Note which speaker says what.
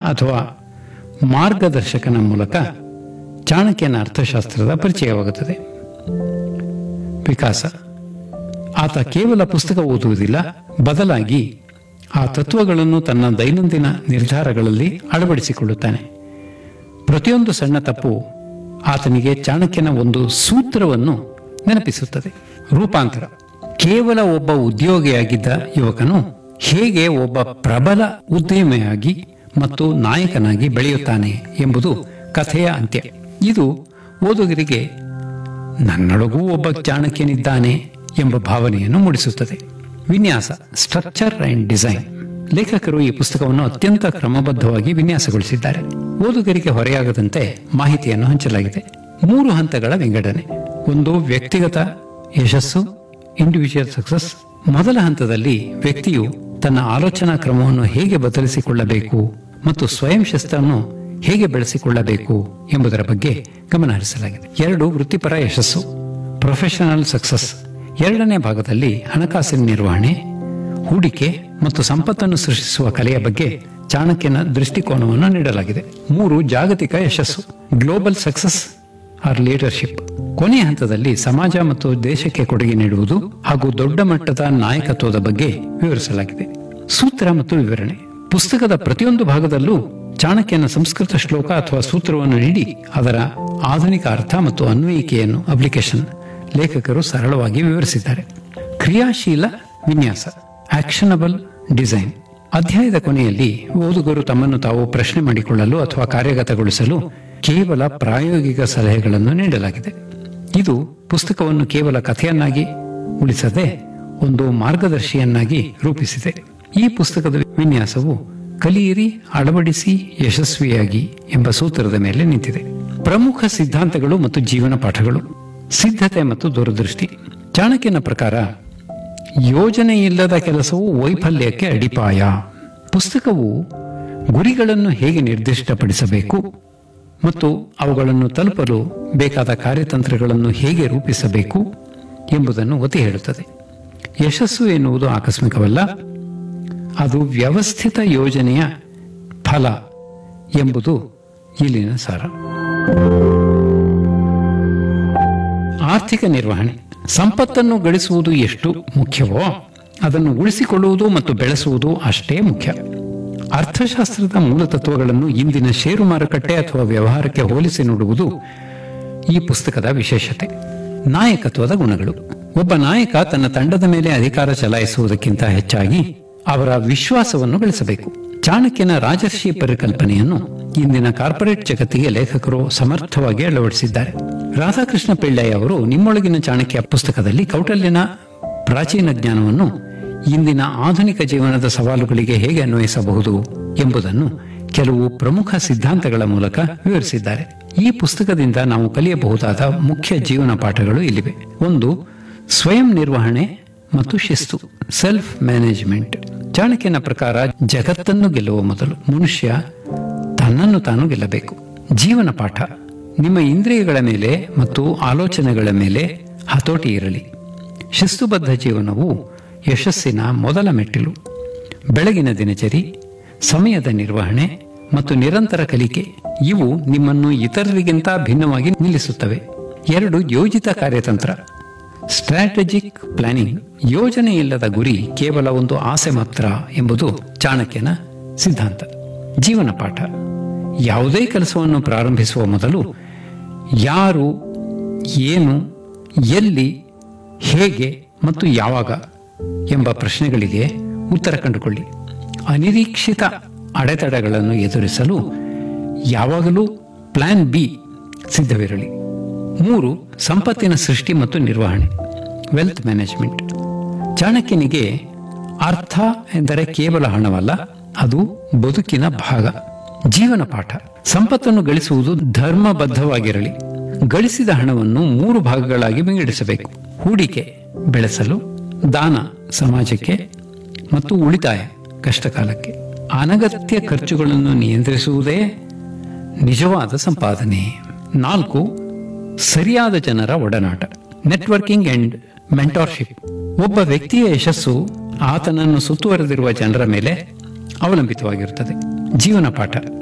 Speaker 1: ಅಥವಾ ಮಾರ್ಗದರ್ಶಕನ ಮೂಲಕ ಚಾಣಕ್ಯನ ಅರ್ಥಶಾಸ್ತ್ರದ ಪರಿಚಯವಾಗುತ್ತದೆ ವಿಕಾಸ ಆತ ಕೇವಲ ಪುಸ್ತಕ ಓದುವುದಿಲ್ಲ ಬದಲಾಗಿ ಆ ತತ್ವಗಳನ್ನು ತನ್ನ ದೈನಂದಿನ ನಿರ್ಧಾರಗಳಲ್ಲಿ ಅಳವಡಿಸಿಕೊಳ್ಳುತ್ತಾನೆ ಪ್ರತಿಯೊಂದು ಸಣ್ಣ ತಪ್ಪು ಆತನಿಗೆ ಚಾಣಕ್ಯನ ಒಂದು ಸೂತ್ರವನ್ನು ನೆನಪಿಸುತ್ತದೆ ರೂಪಾಂತರ ಕೇವಲ ಒಬ್ಬ ಉದ್ಯೋಗಿಯಾಗಿದ್ದ ಯುವಕನು ಹೇಗೆ ಒಬ್ಬ ಪ್ರಬಲ ಉದ್ಯಮಿಯಾಗಿ ಮತ್ತು ನಾಯಕನಾಗಿ ಬೆಳೆಯುತ್ತಾನೆ ಎಂಬುದು ಕಥೆಯ ಅಂತ್ಯ ಇದು ಓದುಗರಿಗೆ ನನ್ನೊಳಗೂ ಒಬ್ಬ ಚಾಣಕ್ಯನಿದ್ದಾನೆ ಎಂಬ ಭಾವನೆಯನ್ನು ಮೂಡಿಸುತ್ತದೆ ವಿನ್ಯಾಸ ಸ್ಟ್ರಕ್ಚರ್ ಅಂಡ್ ಡಿಸೈನ್ ಲೇಖಕರು ಈ ಪುಸ್ತಕವನ್ನು ಅತ್ಯಂತ ಕ್ರಮಬದ್ಧವಾಗಿ ವಿನ್ಯಾಸಗೊಳಿಸಿದ್ದಾರೆ ಓದುಗರಿಗೆ ಹೊರೆಯಾಗದಂತೆ ಮಾಹಿತಿಯನ್ನು ಹಂಚಲಾಗಿದೆ ಮೂರು ಹಂತಗಳ ವಿಂಗಡಣೆ ಒಂದು ವ್ಯಕ್ತಿಗತ ಯಶಸ್ಸು ಇಂಡಿವಿಜುವಲ್ ಸಕ್ಸಸ್ ಮೊದಲ ಹಂತದಲ್ಲಿ ವ್ಯಕ್ತಿಯು ತನ್ನ ಆಲೋಚನಾ ಕ್ರಮವನ್ನು ಹೇಗೆ ಬದಲಿಸಿಕೊಳ್ಳಬೇಕು ಮತ್ತು ಸ್ವಯಂ ಶಿಸ್ತನ್ನು ಹೇಗೆ ಬೆಳೆಸಿಕೊಳ್ಳಬೇಕು ಎಂಬುದರ ಬಗ್ಗೆ ಗಮನ ಹರಿಸಲಾಗಿದೆ ಎರಡು ವೃತ್ತಿಪರ ಯಶಸ್ಸು ಪ್ರೊಫೆಷನಲ್ ಸಕ್ಸಸ್ ಎರಡನೇ ಭಾಗದಲ್ಲಿ ಹಣಕಾಸಿನ ನಿರ್ವಹಣೆ ಹೂಡಿಕೆ ಮತ್ತು ಸಂಪತ್ತನ್ನು ಸೃಷ್ಟಿಸುವ ಕಲೆಯ ಬಗ್ಗೆ ಚಾಣಕ್ಯನ ದೃಷ್ಟಿಕೋನವನ್ನು ನೀಡಲಾಗಿದೆ ಮೂರು ಜಾಗತಿಕ ಯಶಸ್ಸು ಗ್ಲೋಬಲ್ ಸಕ್ಸಸ್ ಆರ್ ಲೀಡರ್ಶಿಪ್ ಕೊನೆಯ ಹಂತದಲ್ಲಿ ಸಮಾಜ ಮತ್ತು ದೇಶಕ್ಕೆ ಕೊಡುಗೆ ನೀಡುವುದು ಹಾಗೂ ದೊಡ್ಡ ಮಟ್ಟದ ನಾಯಕತ್ವದ ಬಗ್ಗೆ ವಿವರಿಸಲಾಗಿದೆ ಸೂತ್ರ ಮತ್ತು ವಿವರಣೆ ಪುಸ್ತಕದ ಪ್ರತಿಯೊಂದು ಭಾಗದಲ್ಲೂ ಚಾಣಕ್ಯನ ಸಂಸ್ಕೃತ ಶ್ಲೋಕ ಅಥವಾ ಸೂತ್ರವನ್ನು ನೀಡಿ ಅದರ ಆಧುನಿಕ ಅರ್ಥ ಮತ್ತು ಅನ್ವಯಿಕೆಯನ್ನು ಅಪ್ಲಿಕೇಶನ್ ಲೇಖಕರು ಸರಳವಾಗಿ ವಿವರಿಸಿದ್ದಾರೆ ಕ್ರಿಯಾಶೀಲ ವಿನ್ಯಾಸ ಆಕ್ಷನಬಲ್ ಡಿಸೈನ್ ಅಧ್ಯಾಯದ ಕೊನೆಯಲ್ಲಿ ಓದುಗರು ತಮ್ಮನ್ನು ತಾವು ಪ್ರಶ್ನೆ ಮಾಡಿಕೊಳ್ಳಲು ಅಥವಾ ಕಾರ್ಯಗತಗೊಳಿಸಲು ಕೇವಲ ಪ್ರಾಯೋಗಿಕ ಸಲಹೆಗಳನ್ನು ನೀಡಲಾಗಿದೆ ಇದು ಪುಸ್ತಕವನ್ನು ಕೇವಲ ಕಥೆಯನ್ನಾಗಿ ಉಳಿಸದೆ ಒಂದು ಮಾರ್ಗದರ್ಶಿಯನ್ನಾಗಿ ರೂಪಿಸಿದೆ ಈ ಪುಸ್ತಕದ ವಿನ್ಯಾಸವು ಕಲಿಯಿರಿ ಅಳವಡಿಸಿ ಯಶಸ್ವಿಯಾಗಿ ಎಂಬ ಸೂತ್ರದ ಮೇಲೆ ನಿಂತಿದೆ ಪ್ರಮುಖ ಸಿದ್ಧಾಂತಗಳು ಮತ್ತು ಜೀವನ ಪಾಠಗಳು ಸಿದ್ಧತೆ ಮತ್ತು ದೂರದೃಷ್ಟಿ ಚಾಣಕ್ಯನ ಪ್ರಕಾರ ಯೋಜನೆ ಇಲ್ಲದ ಕೆಲಸವು ವೈಫಲ್ಯಕ್ಕೆ ಅಡಿಪಾಯ ಪುಸ್ತಕವು ಗುರಿಗಳನ್ನು ಹೇಗೆ ನಿರ್ದಿಷ್ಟಪಡಿಸಬೇಕು ಮತ್ತು ಅವುಗಳನ್ನು ತಲುಪಲು ಬೇಕಾದ ಕಾರ್ಯತಂತ್ರಗಳನ್ನು ಹೇಗೆ ರೂಪಿಸಬೇಕು ಎಂಬುದನ್ನು ಒತ್ತಿ ಹೇಳುತ್ತದೆ ಯಶಸ್ಸು ಎನ್ನುವುದು ಆಕಸ್ಮಿಕವಲ್ಲ ಅದು ವ್ಯವಸ್ಥಿತ ಯೋಜನೆಯ ಫಲ ಎಂಬುದು ಇಲ್ಲಿನ ಸಾರ ಆರ್ಥಿಕ ನಿರ್ವಹಣೆ ಸಂಪತ್ತನ್ನು ಗಳಿಸುವುದು ಎಷ್ಟು ಮುಖ್ಯವೋ ಅದನ್ನು ಉಳಿಸಿಕೊಳ್ಳುವುದು ಮತ್ತು ಬೆಳೆಸುವುದು ಅಷ್ಟೇ ಮುಖ್ಯ ಅರ್ಥಶಾಸ್ತ್ರದ ಮೂಲ ತತ್ವಗಳನ್ನು ಇಂದಿನ ಷೇರು ಮಾರುಕಟ್ಟೆ ಅಥವಾ ವ್ಯವಹಾರಕ್ಕೆ ಹೋಲಿಸಿ ನೋಡುವುದು ಈ ಪುಸ್ತಕದ ವಿಶೇಷತೆ ನಾಯಕತ್ವದ ಗುಣಗಳು ಒಬ್ಬ ನಾಯಕ ತನ್ನ ತಂಡದ ಮೇಲೆ ಅಧಿಕಾರ ಚಲಾಯಿಸುವುದಕ್ಕಿಂತ ಹೆಚ್ಚಾಗಿ ಅವರ ವಿಶ್ವಾಸವನ್ನು ಗಳಿಸಬೇಕು ಚಾಣಕ್ಯನ ರಾಜರ್ಷಿ ಪರಿಕಲ್ಪನೆಯನ್ನು ಇಂದಿನ ಕಾರ್ಪೊರೇಟ್ ಜಗತ್ತಿಗೆ ಲೇಖಕರು ಸಮರ್ಥವಾಗಿ ಅಳವಡಿಸಿದ್ದಾರೆ ರಾಧಾಕೃಷ್ಣ ಪಿಳ್ಳೈ ಅವರು ನಿಮ್ಮೊಳಗಿನ ಚಾಣಕ್ಯ ಪುಸ್ತಕದಲ್ಲಿ ಕೌಟಲ್ಯನ ಪ್ರಾಚೀನ ಜ್ಞಾನವನ್ನು ಇಂದಿನ ಆಧುನಿಕ ಜೀವನದ ಸವಾಲುಗಳಿಗೆ ಹೇಗೆ ಅನ್ವಯಿಸಬಹುದು ಎಂಬುದನ್ನು ಕೆಲವು ಪ್ರಮುಖ ಸಿದ್ಧಾಂತಗಳ ಮೂಲಕ ವಿವರಿಸಿದ್ದಾರೆ ಈ ಪುಸ್ತಕದಿಂದ ನಾವು ಕಲಿಯಬಹುದಾದ ಮುಖ್ಯ ಜೀವನ ಪಾಠಗಳು ಇಲ್ಲಿವೆ ಒಂದು ಸ್ವಯಂ ನಿರ್ವಹಣೆ ಮತ್ತು ಶಿಸ್ತು ಸೆಲ್ಫ್ ಮ್ಯಾನೇಜ್ಮೆಂಟ್ ಚಾಣಕ್ಯನ ಪ್ರಕಾರ ಜಗತ್ತನ್ನು ಗೆಲ್ಲುವ ಮೊದಲು ಮನುಷ್ಯ ತನ್ನನ್ನು ತಾನು ಗೆಲ್ಲಬೇಕು ಜೀವನ ಪಾಠ ನಿಮ್ಮ ಇಂದ್ರಿಯಗಳ ಮೇಲೆ ಮತ್ತು ಆಲೋಚನೆಗಳ ಮೇಲೆ ಹತೋಟಿ ಇರಲಿ ಶಿಸ್ತುಬದ್ಧ ಜೀವನವು ಯಶಸ್ಸಿನ ಮೊದಲ ಮೆಟ್ಟಿಲು ಬೆಳಗಿನ ದಿನಚರಿ ಸಮಯದ ನಿರ್ವಹಣೆ ಮತ್ತು ನಿರಂತರ ಕಲಿಕೆ ಇವು ನಿಮ್ಮನ್ನು ಇತರರಿಗಿಂತ ಭಿನ್ನವಾಗಿ ನಿಲ್ಲಿಸುತ್ತವೆ ಎರಡು ಯೋಜಿತ ಕಾರ್ಯತಂತ್ರ ಸ್ಟ್ರಾಟಜಿಕ್ ಪ್ಲಾನಿಂಗ್ ಯೋಜನೆ ಇಲ್ಲದ ಗುರಿ ಕೇವಲ ಒಂದು ಆಸೆ ಮಾತ್ರ ಎಂಬುದು ಚಾಣಕ್ಯನ ಸಿದ್ಧಾಂತ ಜೀವನ ಪಾಠ ಯಾವುದೇ ಕೆಲಸವನ್ನು ಪ್ರಾರಂಭಿಸುವ ಮೊದಲು ಯಾರು ಏನು ಎಲ್ಲಿ ಹೇಗೆ ಮತ್ತು ಯಾವಾಗ ಎಂಬ ಪ್ರಶ್ನೆಗಳಿಗೆ ಉತ್ತರ ಕಂಡುಕೊಳ್ಳಿ ಅನಿರೀಕ್ಷಿತ ಅಡೆತಡೆಗಳನ್ನು ಎದುರಿಸಲು ಯಾವಾಗಲೂ ಪ್ಲಾನ್ ಬಿ ಸಿದ್ಧವಿರಲಿ ಮೂರು ಸಂಪತ್ತಿನ ಸೃಷ್ಟಿ ಮತ್ತು ನಿರ್ವಹಣೆ ವೆಲ್ತ್ ಮ್ಯಾನೇಜ್ಮೆಂಟ್ ಚಾಣಕ್ಯನಿಗೆ ಅರ್ಥ ಎಂದರೆ ಕೇವಲ ಹಣವಲ್ಲ ಅದು ಬದುಕಿನ ಭಾಗ ಜೀವನ ಪಾಠ ಸಂಪತ್ತನ್ನು ಗಳಿಸುವುದು ಧರ್ಮಬದ್ಧವಾಗಿರಲಿ ಗಳಿಸಿದ ಹಣವನ್ನು ಮೂರು ಭಾಗಗಳಾಗಿ ವಿಂಗಡಿಸಬೇಕು ಹೂಡಿಕೆ ಬೆಳೆಸಲು ದಾನ ಸಮಾಜಕ್ಕೆ ಮತ್ತು ಉಳಿತಾಯ ಕಷ್ಟಕಾಲಕ್ಕೆ ಅನಗತ್ಯ ಖರ್ಚುಗಳನ್ನು ನಿಯಂತ್ರಿಸುವುದೇ ನಿಜವಾದ ಸಂಪಾದನೆ ನಾಲ್ಕು ಸರಿಯಾದ ಜನರ ಒಡನಾಟ ನೆಟ್ವರ್ಕಿಂಗ್ ಅಂಡ್ ಮೆಂಟಾರ್ಶಿಪ್ ಒಬ್ಬ ವ್ಯಕ್ತಿಯ ಯಶಸ್ಸು ಆತನನ್ನು ಸುತ್ತುವರೆದಿರುವ ಜನರ ಮೇಲೆ ಅವಲಂಬಿತವಾಗಿರುತ್ತದೆ ಜೀವನ ಪಾಠ